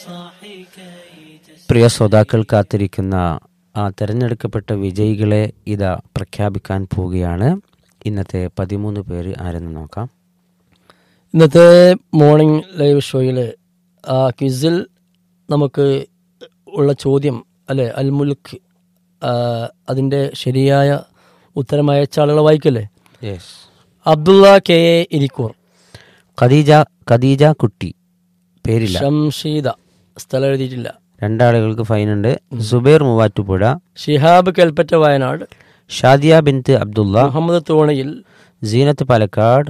പ്രിയ ശ്രോതാക്കൾ കാത്തിരിക്കുന്ന ആ തെരഞ്ഞെടുക്കപ്പെട്ട വിജയികളെ ഇതാ പ്രഖ്യാപിക്കാൻ പോവുകയാണ് ഇന്നത്തെ പതിമൂന്ന് പേര് ആരെന്ന് നോക്കാം ഇന്നത്തെ മോർണിംഗ് ലൈവ് ഷോയിൽ ആ ക്വിസിൽ നമുക്ക് ഉള്ള ചോദ്യം അല്ലെ അൽ മുൽക്ക് ആ, അതിൻ്റെ ശരിയായ ഉത്തരം അയച്ച ആളുകളെ വായിക്കല്ലേ yes Abdulla K A Irikkur Khadeeja Khadeeja Kutty പേരില്ല ഷംഷീദ സ്ഥലം എഴുതിയിട്ടില്ല രണ്ടാളുകൾക്ക് ഫൈനുണ്ട് സുബൈർ മൂവാറ്റുപുഴ ഷിഹാബ് കൽപ്പറ്റ വയനാട് ഷാദിയ ബിൻത്ത് അബ്ദുള്ള മുഹമ്മദ് തോണിയിൽ സീനത്ത് പാലക്കാട്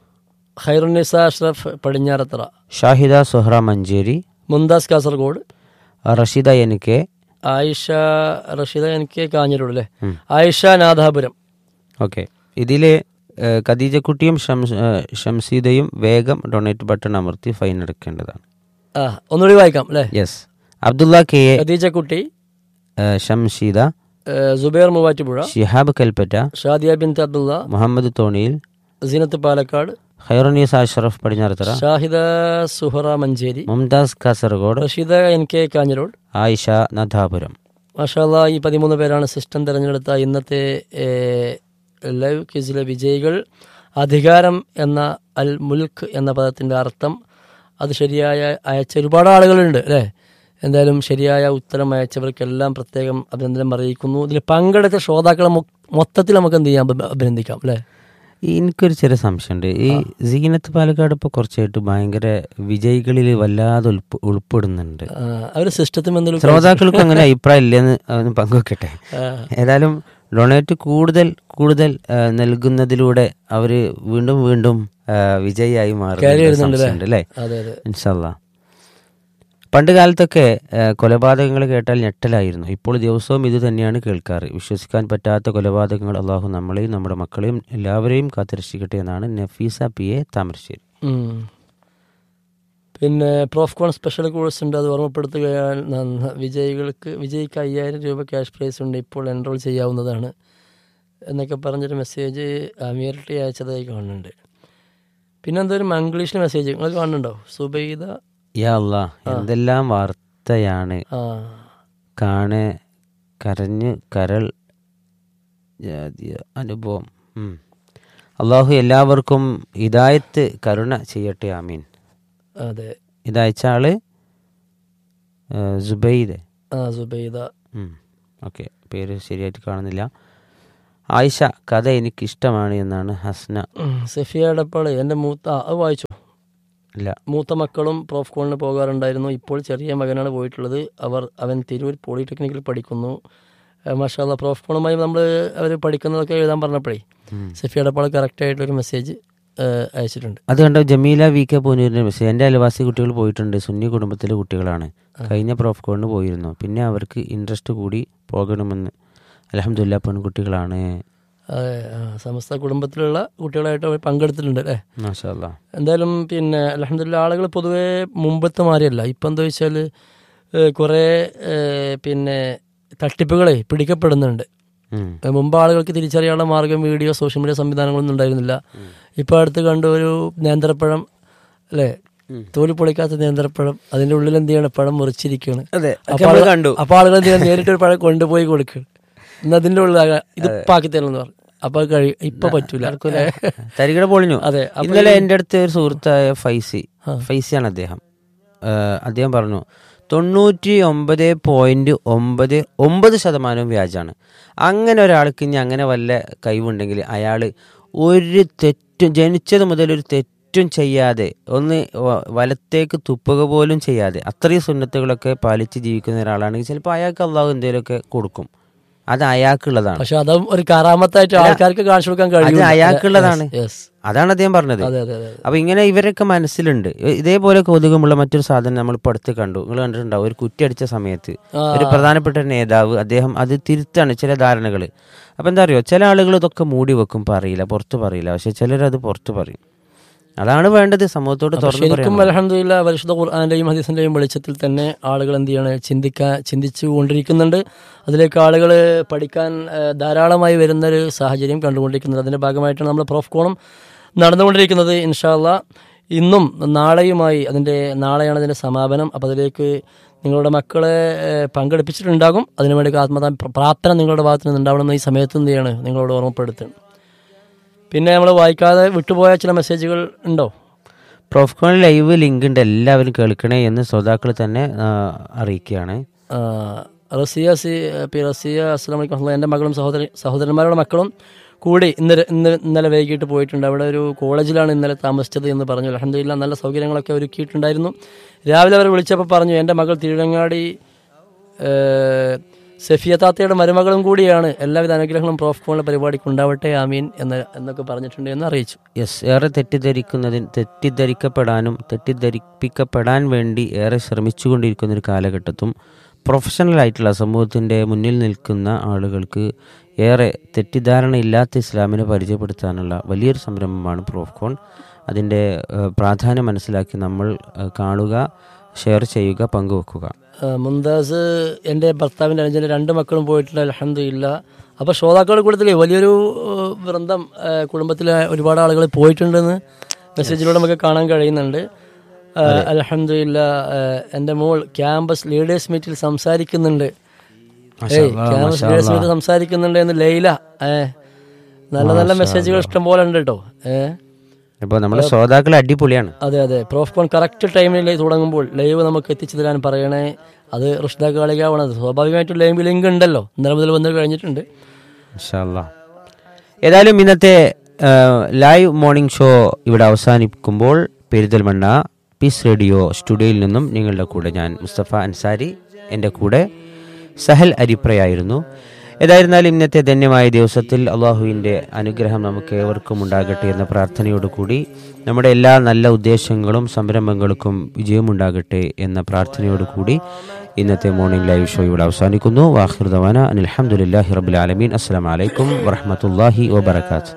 ഖൈറുനിസ അഷ്റഫ് പടിഞ്ഞാറത്തറ ഷാഹിദ സുഹ്റ മഞ്ചേരി മുന്താസ് കാസർഗോഡ് റഷീദ എൻ കെ ആയിഷ റഷീദ എനിക്ക് കാഞ്ഞിരോട് അല്ലേ ആയിഷ നാദാപുരം ഓക്കെ ഇതിൽ ഖദീജക്കുട്ടിയും ഷംസ് ഏ, ഷംസീദയും വേഗം ഡൊണേറ്റ് ബട്ടൺ അമർത്തി ഫൈൻ എടുക്കേണ്ടതാണ് ആ ഒന്നുകൂടി വായിക്കാം അല്ലേ yes Abdulla K A Khadeeja Kutty ഏ, ഷംസീദ ഏഹ് സുബൈർ മൂവാറ്റുപുഴ ഷിഹാബ് കൽപ്പറ്റ ഷാദിയ ബിൻ അബ്ദുള്ള മുഹമ്മദ് തോണിയിൽ സീനത്ത് പാലക്കാട് ഖൈറുനീസ് അഷ്റഫ് പടിഞ്ഞാറത്തറ ഷാഹിദ സുഹറ മഞ്ചേരി മുംതാസ് കാസർഗോഡ് റഷീദ എൻ കെ കാഞ്ഞിരോട് ആയിഷ നഥാപുരം മാഷാല്ല ഈ പതിമൂന്ന് പേരാണ് സിസ്റ്റം തിരഞ്ഞെടുത്ത ഇന്നത്തെ ഏഹ്, ലൈവ് ക്വിസിലെ വിജയികൾ അധികാരം എന്ന അൽ മുൽക്ക് എന്ന പദത്തിന്റെ അർത്ഥം അത് ശരിയായ അയച്ച ഒരുപാട് ആളുകളുണ്ട് അല്ലേ എന്തായാലും ശരിയായ ഉത്തരം അയച്ചവർക്കെല്ലാം പ്രത്യേകം അഭിനന്ദനം അറിയിക്കുന്നു ഇതിൽ പങ്കെടുത്ത ശ്രോതാക്കളെ മൊ- മൊത്തത്തിൽ നമുക്ക് എന്ത് ചെയ്യാം അഭി- അഭിനന്ദിക്കാം അല്ലേ എനിക്കൊരു ചെറിയ സംശയമുണ്ട് ഈ സീനത്ത് പാലക്കാട് ഇപ്പോൾ കുറച്ചായിട്ട് ഭയങ്കര വിജയികളിൽ വല്ലാതെ ഉൾപ്പ- ഉൾപ്പെടുന്നുണ്ട് ആ, അവര് സിസ്റ്റത്തിൽ എന്തെങ്കിലും ശ്രോതാക്കൾക്ക് അങ്ങനെ അഭിപ്രായം ഇല്ലെന്ന് അവന് പങ്കുവെക്കട്ടെ ആ, ഏതായാലും ഡൊണേറ്റ് കൂടുതൽ കൂടുതൽ ആ, നൽകുന്നതിലൂടെ അവര് വീണ്ടും വീണ്ടും ആ, വിജയിയായി കയറി വരുന്നുണ്ട് മാറുന്നുണ്ട് അല്ലേ അതെ അതെ ഇൻഷല്ല പണ്ട് കാലത്തൊക്കെ ആ, കൊലപാതകങ്ങൾ കേട്ടാൽ ഞെട്ടലായിരുന്നു ഇപ്പോൾ ദിവസവും ഇത് തന്നെയാണ് കേൾക്കാറ് വിശ്വസിക്കാൻ പറ്റാത്ത കൊലപാതകങ്ങൾ അള്ളാഹു നമ്മളെയും നമ്മുടെ മക്കളെയും എല്ലാവരെയും കാത്തിരക്ഷിക്കട്ടെ എന്നാണ് നഫീസ പി എ താമരശ്ശേരി ഉം. പിന്നെ പ്രോഫ്കോൺ സ്പെഷ്യൽ കോഴ്സ് ഉണ്ട് അത് ഓർമ്മപ്പെടുത്തുകയാണ് നന്ന വിജയികൾക്ക് വിജയിക്ക് അയ്യായിരം രൂപ ക്യാഷ് പ്രൈസ് ഉണ്ട് ഇപ്പോൾ എൻറോൾ ചെയ്യാവുന്നതാണ് എന്നൊക്കെ പറഞ്ഞൊരു മെസ്സേജ് അമീർ ടി അയച്ചതായി കാണുന്നുണ്ട് പിന്നെ എന്തൊരു മംഗ്ലീഷിൽ മെസ്സേജ് നിങ്ങൾ കാണുന്നുണ്ടോ സുബൈദ യാ അല്ലാ എന്തെല്ലാം വാർത്തയാണ് ആ കാണെ കരഞ്ഞ് കരൾ ജാതിയ അനുഭവം ഉം. അള്ളാഹു എല്ലാവർക്കും ഹിദായത്ത് കരുണ ചെയ്യട്ടെ ആമീൻ അതെ ഇതയച്ച ആള് ആ, സുബൈദ് ആ സുബൈദ ഓക്കെ പേര് ശരിയായിട്ട് കാണുന്നില്ല ആയിഷ കഥ എനിക്കിഷ്ടമാണ് എന്നാണ് ഹസ്ന ഉം. സഫിയ എടപ്പാള് എൻ്റെ മൂത്ത ആ, അത് വായിച്ചു ഇല്ല മൂത്ത മക്കളും പ്രോഫ്കോണിന് പോകാറുണ്ടായിരുന്നു ഇപ്പോൾ ചെറിയ മകനാണ് പോയിട്ടുള്ളത് അവർ അവൻ തിരൂർ പോളിടെക്നിക്കിൽ പഠിക്കുന്നു മാഷാല്ല പ്രോഫ്കോണുമായി നമ്മൾ അവർ പഠിക്കുന്നതൊക്കെ എഴുതാൻ പറഞ്ഞപ്പോഴേ സഫിയുടെ പാൾ കറക്റ്റായിട്ടൊരു മെസ്സേജ് അയച്ചിട്ടുണ്ട് അത് കണ്ട ജമീല വി കെ പൂനൂരിന്റെ മെസ്സേജ് എൻ്റെ അയൽവാസി കുട്ടികൾ പോയിട്ടുണ്ട് സുന്നി കുടുംബത്തിലെ കുട്ടികളാണ് കഴിഞ്ഞ പ്രോഫ് കോണിന് പോയിരുന്നു പിന്നെ അവർക്ക് ഇൻട്രസ്റ്റ് കൂടി പോകണമെന്ന് അലഹമില്ല പെൺകുട്ടികളാണ് അതെ, ആ, സമസ്ത കുടുംബത്തിലുള്ള കുട്ടികളായിട്ട് അവർ പങ്കെടുത്തിട്ടുണ്ട് അല്ലേ മാഷാ അല്ലാ. എന്തായാലും പിന്നെ അലഹമില്ല ആളുകൾ പൊതുവേ മുമ്പത്തെ മാറിയല്ല ഇപ്പം എന്താ വെച്ചാൽ കുറേ ഏഹ്, പിന്നെ തട്ടിപ്പുകളെ പിടിക്കപ്പെടുന്നുണ്ട് ഉം. ഏഹ് മുമ്പ് ആളുകൾക്ക് തിരിച്ചറിയാനുള്ള മാർഗം വീഡിയോ സോഷ്യൽ മീഡിയ സംവിധാനങ്ങളൊന്നും ഉണ്ടായിരുന്നില്ല ഇപ്പോൾ അടുത്ത് കണ്ട ഒരു നേന്ത്രപ്പഴം അല്ലേ തോല് പൊളിക്കാത്ത നേന്ത്രപ്പഴം അതിന്റെ ഉള്ളിൽ എന്ത് ചെയ്യണം പഴം മുറിച്ചിരിക്കുകയാണ് അതെ, അപ്പൊ ഒക്കെ നമ്മള് ആള് കണ്ടു. അപ്പൊ ആളുകൾ എന്ത് ചെയ്യണം നേരിട്ട് ഒരു പഴം കൊണ്ടുപോയി കൊടുക്കുകയാണ് ഇന്ന് അതിന്റെ ഉള്ളിൽ ഇത് പാക്കി തരണം പറഞ്ഞു അപ്പൊ അത് കഴിയും ഇപ്പൊ പറ്റൂല തരികിട പൊളിഞ്ഞു അതെ അപ്പൊ ഇന്നലെ എൻ്റെ അടുത്ത് ഒരു സുഹൃത്തായ ഫൈസി ഫൈസിയാണ് അദ്ദേഹം ഏഹ് അദ്ദേഹം പറഞ്ഞു തൊണ്ണൂറ്റി ഒമ്പത് പോയിന്റ് ഒമ്പത് ഒമ്പത് ശതമാനവും വ്യാജാണ് അങ്ങനെ ഒരാൾക്ക് ഇനി അങ്ങനെ വല്ല കഴിവുണ്ടെങ്കിൽ അയാൾ ഒരു തെറ്റും ജനിച്ചത് മുതൽ ഒരു തെറ്റും ചെയ്യാതെ ഒന്ന് വ- വലത്തേക്ക് തുപ്പുക പോലും ചെയ്യാതെ അത്രയും സുന്നത്തുകളൊക്കെ പാലിച്ച് ജീവിക്കുന്ന ഒരാളാണെങ്കിൽ ചിലപ്പോൾ അയാൾക്ക് അള്ളാഹു എന്തെങ്കിലുമൊക്കെ കൊടുക്കും അത് അയാൾക്കുള്ളതാണ് പക്ഷെ അതും ഒരു കറാമത്തായിട്ട് ആൾക്കാർക്ക് കാണിച്ചു കൊടുക്കാൻ അത് കഴിയും അയാൾക്കുള്ളതാണ് യെസ് അതാണ് അദ്ദേഹം പറഞ്ഞത് അതെ അതെ അതെ അപ്പൊ ഇങ്ങനെ ഇവരൊക്കെ മനസ്സിലുണ്ട് ഇ- ഇതേപോലെ കൗതുകമുള്ള മറ്റൊരു സാധനം നമ്മൾ ഇപ്പോൾ അടുത്ത് കണ്ടു നിങ്ങൾ കണ്ടിട്ടുണ്ടാവും ഒരു കുറ്റി അടിച്ച സമയത്ത് ഒരു പ്രധാനപ്പെട്ട നേതാവ് അദ്ദേഹം അത് തിരുത്താണ് ചില ധാരണകൾ അപ്പൊ എന്താ അറിയോ ചില ആളുകൾ ഇതൊക്കെ മൂടി വെക്കും പറയില്ല പുറത്ത് പറയില്ല പക്ഷെ ചിലരത് പുറത്ത് പറയും അതാണ് വേണ്ടത് സമൂഹത്തോട് തുറന്നു ശരിക്കും പറയാൻ അലഹമില്ല പരിശുദ്ധ ഖുർആാന്റെയും ഹദീസിന്റെയും വെളിച്ചത്തിൽ തന്നെ ആളുകൾ എന്ത് ചെയ്യാണ് ചിന്തിക്കാൻ ചിന്തിച്ചു കൊണ്ടിരിക്കുന്നുണ്ട് അതിലേക്ക് ആളുകൾ പഠിക്കാൻ ആ, ധാരാളമായി വരുന്ന ഒരു സാഹചര്യം കണ്ടുകൊണ്ടിരിക്കുന്നുണ്ട് അതിന്റെ ഭാഗമായിട്ടാണ് നമ്മൾ പ്രോഫ് കോണം നടന്നുകൊണ്ടിരിക്കുന്നത് ഇൻഷാല്ല ഇന്നും നാളെയുമായി അതിൻ്റെ നാളെയാണ് അതിൻ്റെ സമാപനം അപ്പോൾ അതിലേക്ക് നിങ്ങളുടെ മക്കളെ ഏഹ്, പങ്കെടുപ്പിച്ചിട്ടുണ്ടാകും അതിനുവേണ്ടി ആത്മതാ പ്രാർത്ഥന നിങ്ങളുടെ ഭാഗത്ത് നിന്ന് ഉണ്ടാവണമെന്ന് ഈ സമയത്ത് എന്ത് ചെയ്യാണ് നിങ്ങളോട് ഓർമ്മപ്പെടുത്തുന്നു പിന്നെ നമ്മൾ വായിക്കാതെ വിട്ടുപോയ ചില മെസ്സേജുകൾ ഉണ്ടോ പ്രോഫ്കോൺ ലൈവ് ലിങ്ക് ഉണ്ട് എല്ലാവരും കേൾക്കണേ എന്ന് ശ്രോതാക്കൾ തന്നെ ആ, അറിയിക്കുകയാണ് ആ, റസിയ സി പി റസിയ അസ്ലാം വലൈക്കും എൻ്റെ മകളും സഹോദരി സഹോദരന്മാരുടെ മക്കളും കൂടി ഇന്ന് ര- ഇന്ന് ഇന്നലെ വൈകിട്ട് പോയിട്ടുണ്ട് അവിടെ ഒരു കോളേജിലാണ് ഇന്നലെ താമസിച്ചത് എന്ന് പറഞ്ഞു അലഹമില്ല നല്ല സൗകര്യങ്ങളൊക്കെ ഒരുക്കിയിട്ടുണ്ടായിരുന്നു രാവിലെ അവർ വിളിച്ചപ്പോൾ പറഞ്ഞു എൻ്റെ മകൾ തിരുവങ്ങാടി ഏഹ്, സഫിയ താത്തയുടെ മരുമകളും കൂടിയാണ് എല്ലാവിധ അനുഗ്രഹങ്ങളും പ്രോഫ് കോണിലെ പരിപാടിക്ക് ഉണ്ടാവട്ടെ ആമീൻ എന്ന് എന്നൊക്കെ പറഞ്ഞിട്ടുണ്ട് എന്ന് അറിയിച്ചു യെസ് ഏറെ തെറ്റിദ്ധരിക്കുന്നതിന് തെറ്റിദ്ധരിക്കപ്പെടാനും തെറ്റിദ്ധരിപ്പിക്കപ്പെടാൻ വേണ്ടി ഏറെ ശ്രമിച്ചുകൊണ്ടിരിക്കുന്ന ഒരു കാലഘട്ടത്തും പ്രൊഫഷണൽ ആയിട്ടുള്ള സമൂഹത്തിൻ്റെ മുന്നിൽ നിൽക്കുന്ന ആളുകൾക്ക് ഏറെ തെറ്റിദ്ധാരണയില്ലാത്ത ഇസ്ലാമിനെ പരിചയപ്പെടുത്താനുള്ള വലിയൊരു സംരംഭമാണ് പ്രോഫ്കോൺ അതിൻ്റെ ഏഹ്, പ്രാധാന്യം മനസ്സിലാക്കി നമ്മൾ ഏഹ്, കാണുക ഷെയർ ചെയ്യുക പങ്കുവെക്കുക ആ, മുംതാസ് എൻ്റെ ഭർത്താവിൻ്റെ അനുജൻ്റെ രണ്ട് മക്കളും പോയിട്ടുണ്ട് അലഹമില്ല അപ്പോൾ ശ്രോതാക്കളുടെ കൂട്ടത്തിൽ വലിയൊരു ഏഹ്, വൃന്ദം ഏഹ്, കുടുംബത്തിലെ ഒരുപാട് ആളുകൾ പോയിട്ടുണ്ടെന്ന് മെസ്സേജിലൂടെ നമുക്ക് കാണാൻ കഴിയുന്നുണ്ട് അലഹമില്ല എൻ്റെ മോൾ ക്യാമ്പസ് ലീഡേഴ്സ് മീറ്റിൽ സംസാരിക്കുന്നുണ്ട് ഏയ്, ക്യാമ്പസ് ലീഡേഴ്സ് മീറ്റിൽ സംസാരിക്കുന്നുണ്ട് എന്ന് ലൈല ഏഹ് നല്ല നല്ല മെസ്സേജുകൾ ഇഷ്ടം പോലെ ഉണ്ട് കേട്ടോ ഏഹ് അപ്പോൾ നമ്മുടെ ശ്രോതാക്കൾ അടിപൊളിയാണ് അതെ അതെ പ്രോഫ് കോൺ കറക്റ്റ് ടൈമിൽ തുടങ്ങുമ്പോൾ ലൈവ് നമുക്ക് എത്തിച്ചു തരാൻ പറയണേ അത് ഋഷിത കാളികാവണത് സ്വാഭാവികമായിട്ടും ലൈവ് ലിങ്ക് ഉണ്ടല്ലോ ഇന്നലെ മുതൽ വന്ന് കഴിഞ്ഞിട്ടുണ്ട് ഇൻഷാല്ലാ. ഏതായാലും ഇന്നത്തെ ആ, ലൈവ് മോർണിംഗ് ഷോ ഇവിടെ അവസാനിക്കുമ്പോൾ പെരിന്തൽമണ്ണ പീസ് റേഡിയോ സ്റ്റുഡിയോയിൽ നിന്നും നിങ്ങളുടെ കൂടെ ഞാൻ മുസ്തഫ അൻസാരി എൻ്റെ കൂടെ സഹൽ അരിപ്രയായിരുന്നു ഏതായിരുന്നാലും ഇന്നത്തെ ധന്യമായ ദിവസത്തിൽ അള്ളാഹുവിൻ്റെ അനുഗ്രഹം നമുക്ക് ഏവർക്കും ഉണ്ടാകട്ടെ എന്ന പ്രാർത്ഥനയോടുകൂടി നമ്മുടെ എല്ലാ നല്ല ഉദ്ദേശങ്ങളും സംരംഭങ്ങൾക്കും വിജയമുണ്ടാകട്ടെ എന്ന പ്രാർത്ഥനയോടുകൂടി ഇന്നത്തെ മോർണിംഗ് ലൈവ് ഷോ ഇവിടെ അവസാനിക്കുന്നു വാഹിർദവാന അനിൽഹമുല്ലാഹി റബുൽ ആലമീൻ അസ്സാം വലൈക്കും വറഹമത്തല്ലാഹി വബർക്കാത്ത്